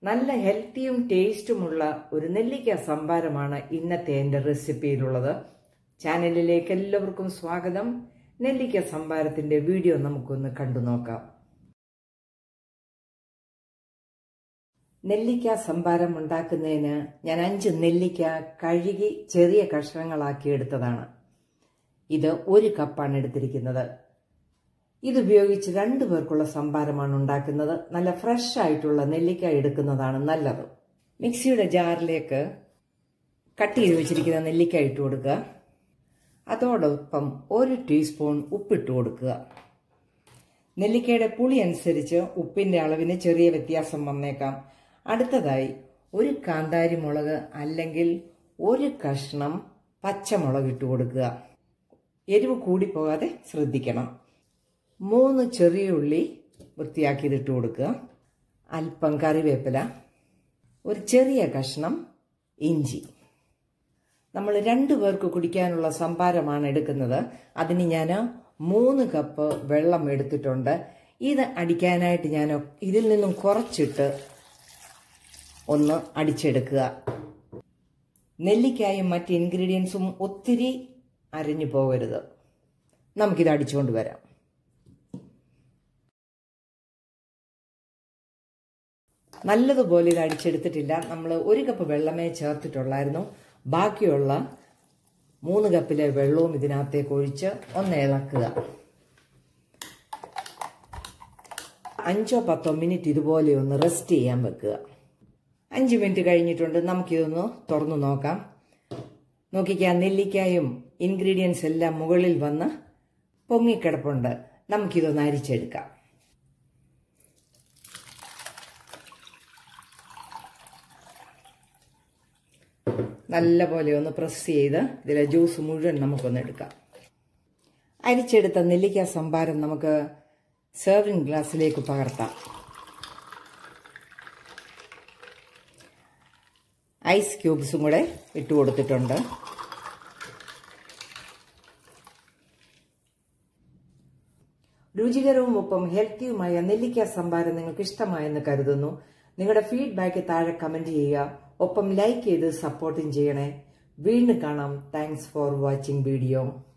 നല്ല ഹെൽത്തിയും ടേസ്റ്റുമുള്ള ഒരു നെല്ലിക്ക സംഭാരമാണ് ഇന്നത്തെ എൻ്റെ റെസിപ്പിയിലുള്ളത് ചാനലിലേക്ക് എല്ലാവർക്കും സ്വാഗതം നെല്ലിക്ക സംഭാരത്തിന്റെ വീഡിയോ നമുക്കൊന്ന് കണ്ടു നോക്കാം നെല്ലിക്ക സംഭാരം ഉണ്ടാക്കുന്നതിന് ഞാൻ അഞ്ച് നെല്ലിക്ക കഴുകി ചെറിയ കഷ്ണങ്ങളാക്കി എടുത്തതാണ് ഇത് ഒരു കപ്പാണ് എടുത്തിരിക്കുന്നത് ഇതുപയോഗിച്ച് രണ്ടു പേർക്കുള്ള സംഭാരമാണ് ഉണ്ടാക്കുന്നത് നല്ല ഫ്രഷ് ആയിട്ടുള്ള നെല്ലിക്ക എടുക്കുന്നതാണ് നല്ലത് മിക്സിയുടെ ജാറിലേക്ക് കട്ട് ചെയ്ത് വെച്ചിരിക്കുന്ന നെല്ലിക്ക ഇട്ട് കൊടുക്കുക അതോടൊപ്പം ഒരു ടീസ്പൂൺ ഉപ്പിട്ട് കൊടുക്കുക നെല്ലിക്കയുടെ പുളി അനുസരിച്ച് ഉപ്പിന്റെ അളവിന് ചെറിയ വ്യത്യാസം വന്നേക്കാം അടുത്തതായി ഒരു കാന്താരി മുളക് അല്ലെങ്കിൽ ഒരു കഷ്ണം പച്ചമുളക് ഇട്ട് കൊടുക്കുക എരിവ് കൂടിപ്പോകാതെ ശ്രദ്ധിക്കണം മൂന്ന് ചെറിയ ഉള്ളി വൃത്തിയാക്കിയത് ഇട്ട് കൊടുക്കുക അല്പം കറിവേപ്പില ഒരു ചെറിയ കഷ്ണം ഇഞ്ചി നമ്മൾ രണ്ടു പേർക്ക് കുടിക്കാനുള്ള സംഭാരമാണ് എടുക്കുന്നത് അതിന് ഞാൻ മൂന്ന് കപ്പ് വെള്ളം എടുത്തിട്ടുണ്ട് ഇത് അടിക്കാനായിട്ട് ഞാൻ ഇതിൽ നിന്നും കുറച്ചിട്ട് ഒന്ന് അടിച്ചെടുക്കുക നെല്ലിക്കായും മറ്റ് ഇൻഗ്രീഡിയൻസും ഒത്തിരി അരിഞ്ഞു പോകരുത് നമുക്കിത് അടിച്ചുകൊണ്ട് വരാം നല്ലതുപോലെ ഇത് അടിച്ചെടുത്തിട്ടില്ല നമ്മൾ ഒരു കപ്പ് വെള്ളമേ ചേർത്തിട്ടുള്ളായിരുന്നു ബാക്കിയുള്ള മൂന്ന് കപ്പിലെ വെള്ളവും ഇതിനകത്തേക്ക് ഒഴിച്ച് ഒന്ന് ഇളക്കുക അഞ്ചോ പത്തോ മിനിറ്റ് ഇതുപോലെ ഒന്ന് റെസ്റ്റ് ചെയ്യാൻ വെക്കുക അഞ്ച് മിനിറ്റ് കഴിഞ്ഞിട്ടുണ്ട് നമുക്കിതൊന്ന് തുറന്നു നോക്കാം നോക്കിക്കാൻ നെല്ലിക്കായും ഇൻഗ്രീഡിയൻസ് എല്ലാം മുകളിൽ വന്ന് പൊങ്ങിക്കിടപ്പുണ്ട് നമുക്കിതൊന്ന് അരിച്ചെടുക്കാം നല്ല പോലെ ഒന്ന് പ്രസ് ചെയ്ത് ഇതിലെ ജ്യൂസ് മുഴുവൻ നമുക്കൊന്ന് എടുക്കാം അരിച്ചെടുത്ത നെല്ലിക്ക സംഭാരം നമുക്ക് സെർവിങ് ഗ്ലാസ്സിലേക്ക് പകർത്താം ഐസ് ക്യൂബ്സും കൂടെ ഇട്ട് കൊടുത്തിട്ടുണ്ട് രുചികരവും ഒപ്പം ഹെൽത്തിയുമായ നെല്ലിക്ക സംഭാരം നിങ്ങൾക്ക് ഇഷ്ടമായെന്ന് കരുതുന്നു നിങ്ങളുടെ ഫീഡ്ബാക്ക് താഴെ കമന്റ് ചെയ്യുക ഒപ്പം ലൈക്ക് ചെയ്ത് സപ്പോർട്ടും ചെയ്യണേ വീണ്ടും കാണാം താങ്ക്സ് ഫോർ വാച്ചിങ് വീഡിയോ